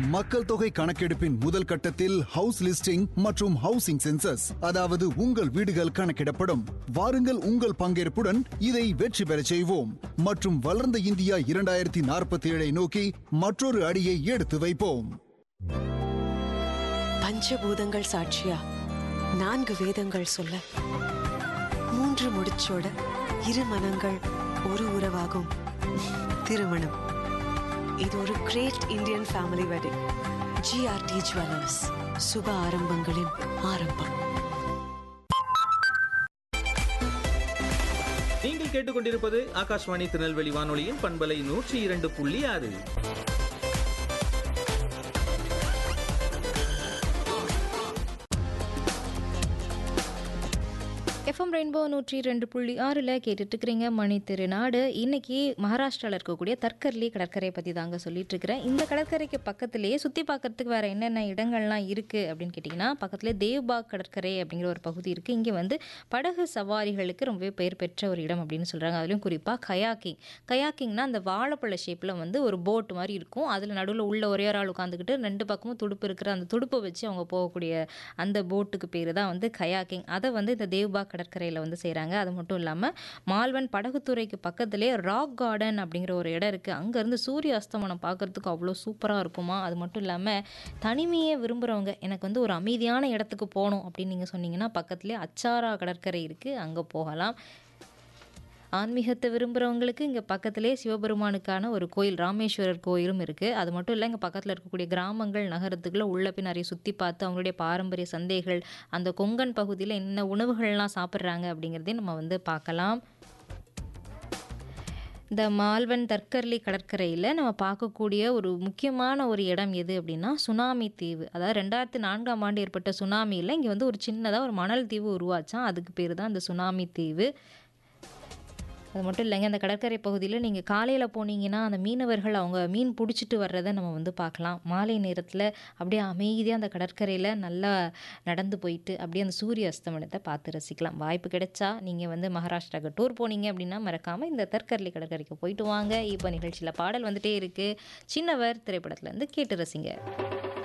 மக்கள் தொகை கணக்கெடுப்பின் முதல் கட்டத்தில் ஹவுஸ் லிஸ்டிங் மற்றும் ஹவுசிங் சென்சஸ் அதாவது உங்கள் வீடுகள் கணக்கிடப்படும் வாருங்கள் உங்கள் பங்கேற்புடன் இதை வெற்றி பெறச் செய்வோம் மற்றும் வளர்ந்த இந்தியா இரண்டாயிரத்தி நாற்பத்தி ஏழை நோக்கி மற்றொரு அடியை எடுத்து வைப்போம் பஞ்சபூதங்கள் சாட்சியா நான்கு வேதங்கள் சொல்ல மூன்று முடிச்சோட இரு மனங்கள் ஒரு உறவாகும் திருமணம் இது ஒரு great Indian family wedding GRT jewellers சுப ஆரம்பங்களின் ஆரம்பம் நீங்கள் கேட்டுக்கொண்டிருப்பது ஆகாஷ்வாணி திருநெல்வேலி வானொலியின் பண்பலை நூற்றி இரண்டு புள்ளி ஆறு எஃப்எம் ரெயின்போ நூற்றி ரெண்டு புள்ளி ஆறில் கேட்டுட்டு இருக்கிறீங்க மணி திருநாடு இன்னைக்கு மகாராஷ்டிராவில் இருக்கக்கூடிய தர்கர்லி கடற்கரை பற்றி தாங்க சொல்லிட்டு இருக்கிறேன் இந்த கடற்கரைக்கு பக்கத்துலேயே சுற்றி பார்க்கறதுக்கு வேறு என்னென்ன இடங்கள்லாம் இருக்குது அப்படின்னு கேட்டிங்கன்னா பக்கத்துலேயே தேவ்பாக் கடற்கரை அப்படிங்கிற ஒரு பகுதி இருக்குது இங்கே வந்து படகு சவாரிகளுக்கு ரொம்பவே பெயர் பெற்ற ஒரு இடம் அப்படின்னு சொல்கிறாங்க அதுலேயும் குறிப்பாக கயாக்கிங் கயாக்கிங்னா அந்த வாழைப்பழ ஷேப்பில் வந்து ஒரு போட் மாதிரி இருக்கும் அதில் நடுவில் உள்ள ஒரே ஒரு ஆள் உட்காந்துக்கிட்டு ரெண்டு பக்கமும் துடுப்பு இருக்கிற அந்த துடுப்பை வச்சு அவங்க போகக்கூடிய அந்த போட்டுக்கு பேர் தான் வந்து கயாக்கிங் அதை வந்து இந்த தேவ்பாக் கடற்கரையில் வந்து செய்கிறாங்க அது மட்டும் இல்லாமல் மால்வன் படகுத்துறைக்கு பக்கத்துலேயே ராக் கார்டன் அப்படிங்கிற ஒரு இடம் இருக்குது அங்கேருந்து சூரிய அஸ்தமனம் பார்க்குறதுக்கு அவ்வளோ சூப்பராக இருக்குமா அது மட்டும் இல்லாமல் தனிமையை விரும்புகிறவங்க எனக்கு வந்து ஒரு அமைதியான இடத்துக்கு போகணும் அப்படின்னு நீங்கள் சொன்னீங்கன்னா பக்கத்துலேயே அச்சாரா கடற்கரை இருக்குது அங்கே போகலாம் ஆன்மீகத்தை விரும்புகிறவங்களுக்கு இங்கே பக்கத்திலே சிவபெருமானுக்கான ஒரு கோயில் ராமேஸ்வரர் கோயிலும் இருக்குது அது மட்டும் இல்லை இங்கே பக்கத்தில் இருக்கக்கூடிய கிராமங்கள் நகரத்துக்குள்ளே உள்ள போய் நிறைய சுற்றி பார்த்து அவங்களுடைய பாரம்பரிய சந்தைகள் அந்த கொங்கன் பகுதியில் என்ன உணவுகள்லாம் சாப்பிட்றாங்க அப்படிங்கிறதையும் நம்ம வந்து பார்க்கலாம் இந்த மால்வன் தர்கர்லி கடற்கரையில் நம்ம பார்க்கக்கூடிய ஒரு முக்கியமான ஒரு இடம் எது அப்படின்னா சுனாமி தீவு அதாவது ரெண்டாயிரத்தி நான்காம் ஆண்டு ஏற்பட்ட சுனாமியில் இங்கே வந்து ஒரு சின்னதாக ஒரு மணல் தீவு உருவாச்சான் அதுக்கு பேர் தான் இந்த சுனாமி தீவு அது மட்டும் இல்லைங்க அந்த கடற்கரை பகுதியில் நீங்கள் காலையில் போனீங்கன்னா அந்த மீனவர்கள் அவங்க மீன் பிடிச்சிட்டு வர்றதை நம்ம வந்து பார்க்கலாம் மாலை நேரத்தில் அப்படியே அமைதியாக அந்த கடற்கரையில் நல்லா நடந்து போயிட்டு அப்படியே அந்த சூரிய அஸ்தமனத்தை பார்த்து ரசிக்கலாம் வாய்ப்பு கிடைச்சா நீங்கள் வந்து மகாராஷ்டிராவுக்கு டூர் போனீங்க அப்படின்னா மறக்காமல் இந்த தற்கர்லி கடற்கரைக்கு போயிட்டு வாங்க இப்போ நிகழ்ச்சியில் பாடல் வந்துட்டே இருக்குது சின்னவர் திரைப்படத்துலேருந்து கேட்டு ரசிங்க